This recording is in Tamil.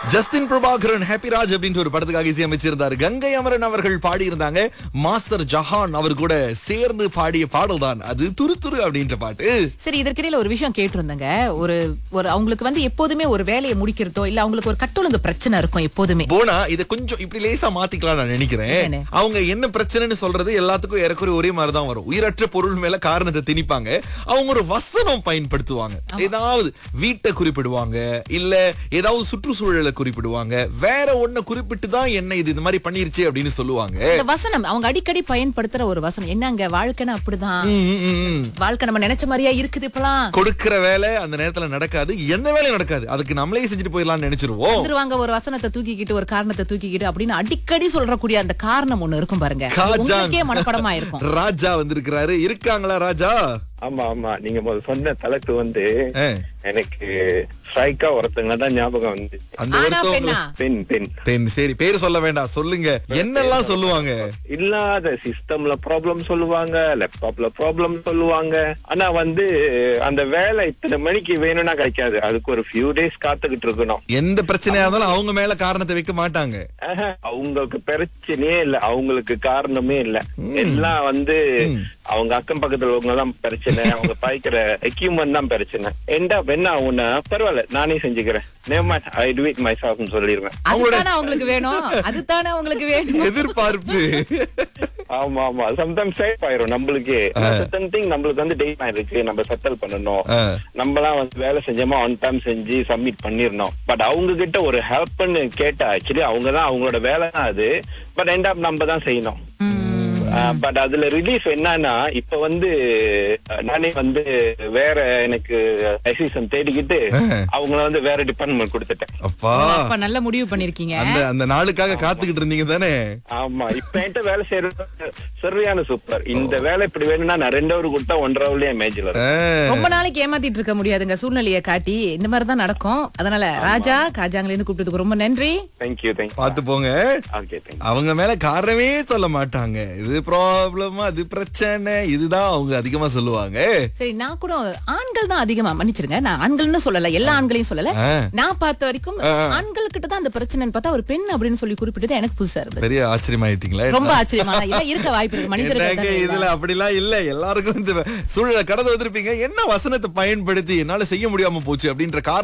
ஜஸ்டின் பிரபாகரன் ஹாப்பி ராஜ் அப்படின்ற ஒரு படத்துக்காக இசையமைச்சிருந்தார் கங்கை அமரன் அவர்கள் பாடியிருந்தாங்க மாஸ்டர் ஜஹான் அவர் கூட சேர்ந்து பாடிய பாடல் தான் அது துரு துரு அப்படின்ற பாட்டு சரி இதற்கிடையில ஒரு விஷயம் கேட்டிருந்தேங்க ஒரு ஒரு அவங்களுக்கு வந்து எப்போதுமே ஒரு வேலையை முடிக்கிறதோ இல்ல அவங்களுக்கு ஒரு கட்டொழுங்கு பிரச்சனை இருக்கும் எப்போதுமே போனா இத கொஞ்சம் இப்படி லேசா மாத்திக்கலாம் நான் நினைக்கிறேன் என்ன? அவங்க என்ன பிரச்சனைன்னு சொல்றது எல்லாத்துக்கும் ஏறக்குறைய ஒரே மாதிரி தான் வரும் உயிரற்ற பொருள் மேல காரணத்தை திணிப்பாங்க அவங்க ஒரு வசனம் பயன்படுத்துவாங்க ஏதாவது வீட்டை குறிப்பிடுவாங்க இல்ல ஏதாவது சுற்றுச்சூழலை குறிப்பிடுவாங்க வேற ஒண்ண குறிப்பிட்டு தான் என்ன இது இந்த மாதிரி பண்ணிருச்சு அப்படின்னு சொல்லுவாங்க இந்த வசனம் அவங்க அடிக்கடி பயன்படுத்துற ஒரு வசனம் என்னங்க வாழ்க்கைன்னு அப்படிதான் ம், ம், ம், ம். வாழ்க்கை நம்ம நினைச்ச மாதிரியா இருக்குது இப்பலாம் கொடுக்கிற வேலை அந்த நேரத்துல நடக்காது எந்த வேலையும் நடக்காது அதுக்கு நம்மளே செஞ்சுட்டு போயிடலாம்னு நினைச்சிருவோம் வந்துருவாங்க ஒரு வசனத்தை தூக்கிக்கிட்டு ஒரு காரணத்தை தூக்கிக்கிட்டு அப்படின்னு அடிக்கடி சொல்றக்கூடிய அந்த காரணம் ஒண்ணு இருக்கும் பாருங்க அது காஜான். உங்களுக்கே மனப்படமா இருக்கும் ராஜா வந்திருக்கிறாரு இருக்காங்களா ராஜா ஆமா ஆமா நீங்க முதல்ல சொன்ன தலைப்பு வந்து ஆ, எனக்கு ஸ்ட்ரைக்கா ஒருத்தங்க தான் ஞாபகம் வந்து அந்த ஆனா ஒருத்தவங்க பெண்ணா பெண் பெண் பெண் சரி பேர் சொல்ல வேண்டாம் சொல்லுங்க என்னெல்லாம் சொல்லுவாங்க இல்லாத சிஸ்டம்ல ப்ராப்ளம் சொல்லுவாங்க லேப்டாப்ல ப்ராப்ளம் சொல்லுவாங்க ஆனா வந்து அந்த வேலை இத்தனை மணிக்கு வேணும்னா கிடைக்காது அதுக்கு ஒரு ஃபியூ டேஸ் காத்துக்கிட்டு இருக்கணும் எந்த பிரச்சனையா இருந்தாலும் அவங்க மேல காரணத்தை வைக்க மாட்டாங்க ஆஹா, அவங்களுக்கு பிரச்சனையே இல்ல அவங்களுக்கு காரணமே இல்ல எல்லாம் வந்து அவங்க அக்கம் பக்கத்துல உள்ளவங்க தான் பிரச்சனை அவங்க பாய்க்கிற எக்யூப்மெண்ட் தான் பிரச்சனை எண்டா என்ன ஆகும்னா பரவாயில்ல நானே செஞ்சுக்கிறேன் நேமாட் ஐ டு இட் மை சொல்லிடுவேன் அதுதானே அவங்களுக்கு வேணும் அதுதானே அவங்களுக்கு வேணும் எதிர்பார்ப்பு ஆமா ஆமா சம்டைம்ஸ் சேஃப் ஆயிரும் நம்மளுக்கே சர்டன் திங் நம்மளுக்கு வந்து டெய்ட் இருக்கு நம்ம செட்டில் பண்ணணும் ஆ. நம்மலாம் வந்து வேலை செஞ்சோமா ஆன் டைம் செஞ்சு சப்மிட் பண்ணிரணும் பட் அவங்க கிட்ட ஒரு ஹெல்ப்னு கேட்டா ஆக்சுவலி அவங்க தான் அவங்களோட வேலை தான் அது பட் எண்ட் ஆப் நம்ம தான் செய்யணும் பட் அதுல ரிலீஃப் என்னன்னா இப்ப வந்து அஹ், நானே வந்து வேற எனக்கு அசிஸ்டன் தேடிக்கிட்டு அவங்கள வந்து வேற டிபார்ட்மெண்ட் கொடுத்துட்டேன் அப்பா அப்ப நல்ல முடிவு பண்ணிருக்கீங்க அந்த அந்த நாளுக்காக காத்துக்கிட்டு இருந்தீங்க தானே ஆமா இப்ப என்கிட்ட வேலை செய்யறது சரியான சூப்பர் இந்த வேலை இப்படி வேணும்னா நான் ரெண்டு ஹவர் கொடுத்தா ஒன்றரை ஹவர்லயே மேஜில் ஆ, ரொம்ப நாளைக்கு ஏமாத்திட்டு இருக்க முடியாதுங்க சூழ்நிலையை காட்டி இந்த மாதிரி தான் நடக்கும் அதனால ராஜா காஜாங்கல இருந்து கூப்பிட்டதுக்கு ரொம்ப நன்றி தேங்க்யூ தேங்க்யூ பாத்து போங்க ஓகே தேங்க்யூ அவங்க மேல காரணமே சொல்ல மாட்டாங்க இது ப்ராப்ளம் அது பிரச்சனை இதுதான் அவங்க அதிகமா சொல்லுவாங்க சரி நான் கூட ஆண்கள் தான் அதிகமா மன்னிச்சிருங்க நான் ஆண்கள்னு சொல்லல எல்லா ஆண்களையும் சொல்லல ஆ. நான் பார்த்த வரைக்கும் ஆண்கள் கிட்ட தான் அந்த பிரச்சனைன்னு பார்த்தா ஒரு பெண் அப்படின்னு சொல்லி குறிப்பிட்டது எனக்கு புதுசா இருந்தது பெரிய ஆச்சரியமாயிட்டீங்களா ரொம்ப ஆச்சரியமா இல்ல இருக்க வாய்ப்பு இருக்கு என்னங்க மனிதர்கள் இதுல அப்படிலாம் இல்ல எல்லாருக்கும் இந்த சூழலை கடந்து வந்திருப்பீங்க என்ன வசனத்தை பயன்படுத்தி என்னால செய்ய முடியாம போச்சு அப்படின்ற காரணம்